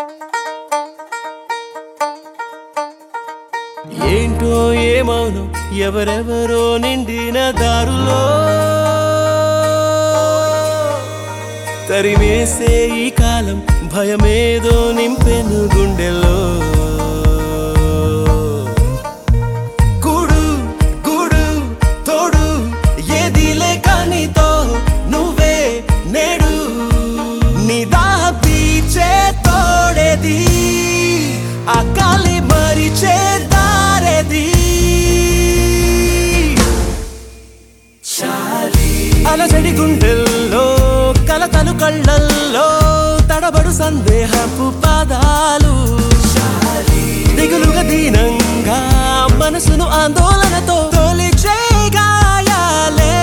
ఏంటో ఏమౌనో ఎవరెవరో నిండిన దారులో తరిమేసే ఈ కాలం భయమేదో నింపెను గుండెలో గూడు గూడు తోడు ఏది లేక నీతో నువ్వే నేడు నిదా పీచే తోడేది ఆ కాలి మరిచే దారేది అలజడి గుండెల్లో కలతలు కళ్ళల్లో తడబడు సందేహపు పాదాలు దిగులుగా దీనంగా మనసును ఆందోళనతో తొలిచే గాయాలే